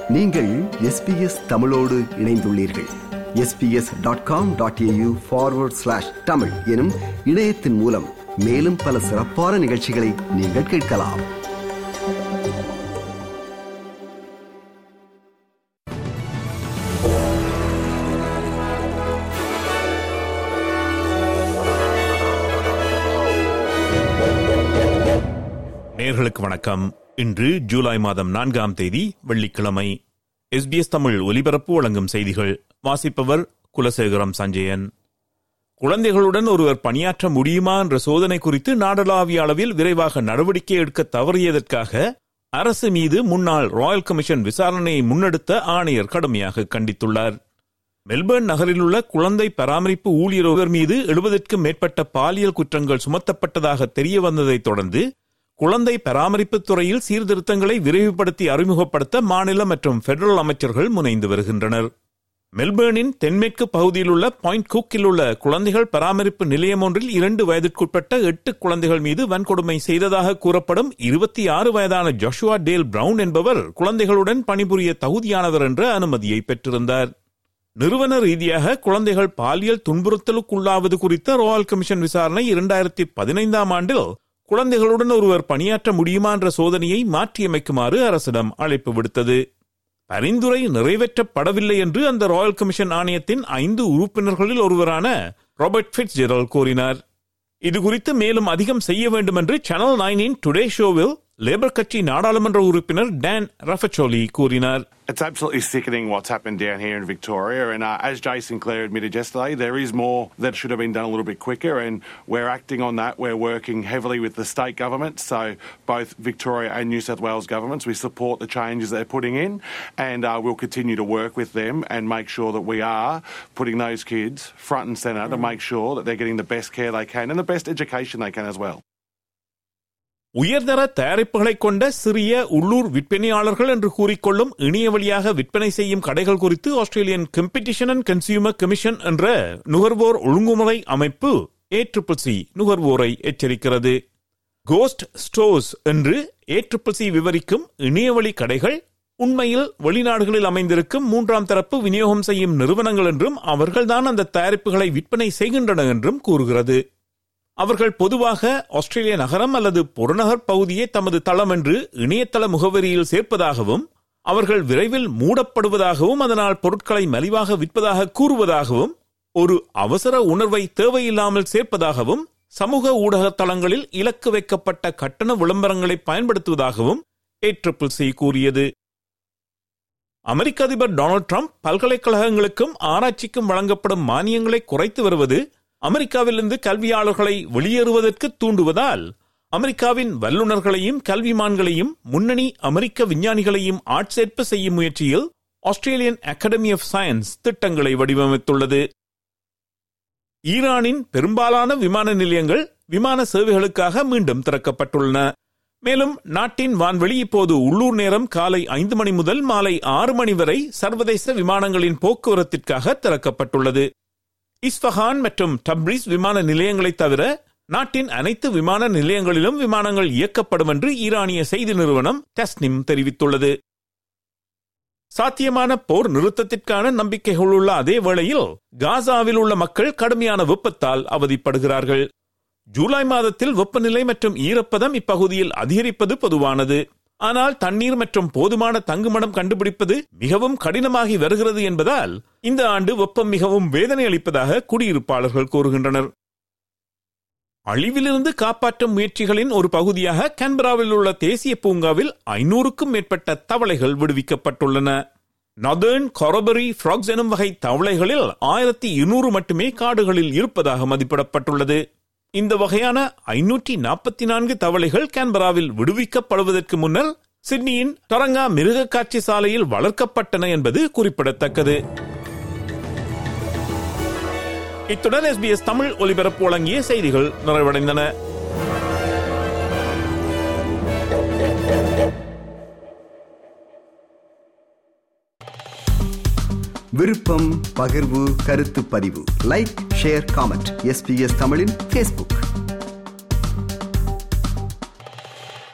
நீங்கள் எஸ்பிஎஸ் தமிழோடு இணைந்துள்ளீர்கள் SBS dot com dot AU forward slash Tamil எனும் இணையத்தின் மூலம் மேலும் பல சிறப்பான நிகழ்ச்சிகளை நீங்கள் கேட்கலாம் நேர்களுக்கு வணக்கம் இன்று ஜூலை மாதம் நான்காம் தேதி வெள்ளிக்கிழமை எஸ்பிஎஸ் தமிழ் ஒலிபரப்பு வழங்கும் செய்திகள் வாசிப்பவர் குலசேகரம் சஞ்சயன் குழந்தைகளுடன் ஒருவர் பணியாற்ற முடியுமா என்ற சோதனை குறித்து நாடளாவிய அளவில் விரைவாக நடவடிக்கை எடுக்க தவறியதற்காக அரசு மீது முன்னாள் ராயல் கமிஷன் விசாரணையை முன்னெடுத்த ஆணையர் கடுமையாக கண்டித்துள்ளார் மெல்பர்ன் நகரில் உள்ள குழந்தை பராமரிப்பு ஊழியர் ஒருவர் மீது எழுபதற்கும் மேற்பட்ட பாலியல் குற்றங்கள் சுமத்தப்பட்டதாக தெரிய வந்ததைத் தொடர்ந்து குழந்தை பராமரிப்பு துறையில் சீர்திருத்தங்களை விரைவுபடுத்தி அறிமுகப்படுத்த மாநில மற்றும் பெடரல் அமைச்சர்கள் முனைந்து வருகின்றனர் மெல்பேர்னின் தென்மேற்கு பகுதியில் உள்ள பாயிண்ட் குக்கில் உள்ள குழந்தைகள் பராமரிப்பு நிலையம் ஒன்றில் இரண்டு வயதிற்குட்பட்ட எட்டு குழந்தைகள் மீது வன்கொடுமை செய்ததாக கூறப்படும் இருபத்தி ஆறு வயதான ஜோஷுவா டேல் பிரவுன் என்பவர் குழந்தைகளுடன் பணிபுரிய தகுதியானவர் என்ற அனுமதியை பெற்றிருந்தார் நிறுவன ரீதியாக குழந்தைகள் பாலியல் துன்புறுத்தலுக்குள்ளாவது குறித்த ராயல் கமிஷன் விசாரணை இரண்டாயிரத்தி பதினைந்தாம் ஆண்டில் குழந்தைகளுடன் ஒருவர் பணியாற்ற முடியுமா என்ற சோதனையை மாற்றியமைக்குமாறு அரசிடம் அழைப்பு விடுத்தது பரிந்துரை நிறைவேற்றப்படவில்லை என்று அந்த ராயல் கமிஷன் ஆணையத்தின் ஐந்து உறுப்பினர்களில் ஒருவரான ராபர்ட் ஃபிட்ஸ் ஜெரல் கூறினார் இது குறித்து மேலும் அதிகம் செய்ய வேண்டும் என்று சேனல் நைனின் டுடே ஷோவில் லேபர் கட்சி நாடாளுமன்ற உறுப்பினர் டான் ரஃபச்சோலி கூறினார் It's absolutely sickening what's happened down here in Victoria. And uh, as Jason Clare admitted yesterday, there is more that should have been done a little bit quicker. And we're acting on that. We're working heavily with the state governments. So both Victoria and New South Wales governments, we support the changes they're putting in. And uh, we'll continue to work with them and make sure that we are putting those kids front and centre to make sure that they're getting the best care they can and the best education they can as well. உயர்தர தயாரிப்புகளை கொண்ட சிறிய உள்ளூர் விற்பனையாளர்கள் என்று கூறிக்கொள்ளும் இணைய வழியாக விற்பனை செய்யும் கடைகள் குறித்து Australian competition and consumer commission என்ற நுகர்வோர் ஒழுங்குமுறை அமைப்பு ஏ ட்ரிபிள் சி நுகர்வோரை எச்சரிக்கிறது கோஸ்ட் ஸ்டோர்ஸ் என்று ஏ ட்ரிபிள் சி விவரிக்கும் இணையவழி கடைகள் உண்மையில் வெளிநாடுகளில் அமைந்திருக்கும் மூன்றாம் தரப்பு விநியோகம் செய்யும் நிறுவனங்கள் என்றும் அவர்கள்தான் அந்த தயாரிப்புகளை விற்பனை செய்கின்றன என்றும் கூறுகிறது அவர்கள் பொதுவாக ஆஸ்திரேலிய நகரம் அல்லது புறநகர் பகுதியே தமது தளம் என்று இணையதள முகவரியில் சேர்ப்பதாகவும் அவர்கள் விரைவில் மூடப்படுவதாகவும் அதனால் பொருட்களை மலிவாக விற்பதாக கூறுவதாகவும் ஒரு அவசர உணர்வை தேவையில்லாமல் சேர்ப்பதாகவும் சமூக ஊடக தளங்களில் இலக்கு வைக்கப்பட்ட கட்டண விளம்பரங்களை பயன்படுத்துவதாகவும் ஏ ட்ரிபிள் சி கூறியது அமெரிக்க அதிபர் டொனால்டு ட்ரம்ப் பல்கலைக்கழகங்களுக்கும் ஆராய்ச்சிக்கும் வழங்கப்படும் மானியங்களை குறைத்து வருவது அமெரிக்காவிலிருந்து கல்வியாளர்களை வெளியேறுவதற்கு தூண்டுவதால் அமெரிக்காவின் வல்லுநர்களையும் கல்விமான்களையும் முன்னணி அமெரிக்க விஞ்ஞானிகளையும் ஆட்சேர்ப்பு செய்யும் முயற்சியில் ஆஸ்திரேலியன் அகாடமி ஆஃப் சயின்ஸ் திட்டங்களை வடிவமைத்துள்ளது ஈரானின் பெரும்பாலான விமான நிலையங்கள் விமான சேவைகளுக்காக மீண்டும் திறக்கப்பட்டுள்ளன மேலும் நாட்டின் வான்வெளி இப்போது உள்ளூர் நேரம் காலை ஐந்து மணி முதல் மாலை ஆறு மணி வரை சர்வதேச விமானங்களின் போக்குவரத்திற்காக திறக்கப்பட்டுள்ளது இஸ்பஹான் மற்றும் டப்ரிஸ் விமான நிலையங்களை தவிர நாட்டின் அனைத்து விமான நிலையங்களிலும் விமானங்கள் இயக்கப்படும் என்று ஈரானிய செய்தி நிறுவனம் டஸ்னிம் தெரிவித்துள்ளது சாத்தியமான போர் நிறுத்தத்திற்கான நம்பிக்கைகள் உள்ள அதே வேளையில் காசாவில் உள்ள மக்கள் கடுமையான வெப்பத்தால் அவதிப்படுகிறார்கள் ஜூலை மாதத்தில் வெப்பநிலை மற்றும் ஈரப்பதம் இப்பகுதியில் அதிகரிப்பது பொதுவானது ஆனால் தண்ணீர் மற்றும் போதுமான தங்குமடம் கண்டுபிடிப்பது மிகவும் கடினமாகி வருகிறது என்பதால் இந்த ஆண்டு வெப்பம் மிகவும் வேதனை அளிப்பதாக குடியிருப்பாளர்கள் கூறுகின்றனர் அழிவிலிருந்து காப்பாற்றும் முயற்சிகளின் ஒரு பகுதியாக கேன்பராவில் உள்ள தேசிய பூங்காவில் ஐநூறுக்கும் மேற்பட்ட தவளைகள் விடுவிக்கப்பட்டுள்ளன நதர்ன் கொரபரி ஃப்ராக்ஸ் எனும் வகை தவளைகளில் ஆயிரத்தி இருநூறு மட்டுமே காடுகளில் இருப்பதாக மதிப்பிடப்பட்டுள்ளது இந்த வகையான ஐநூற்றி நாற்பத்தி நான்கு தவளைகள் கேன்பராவில் விடுவிக்கப்படுவதற்கு முன்னர் சிட்னியின் டரங்கா மிருக காட்சி சாலையில் வளர்க்கப்பட்டன என்பது குறிப்பிடத்தக்கது இத்துடன் எஸ்பிஎஸ் தமிழ் ஒலிபரப்பு வழங்கிய செய்திகள் நிறைவடைந்தன விருப்பம் பகிர்வு கருத்து பதிவு லைக் ஷேர் காமெண்ட் எஸ்பிஎஸ் தமிழின் ஃபேஸ்புக்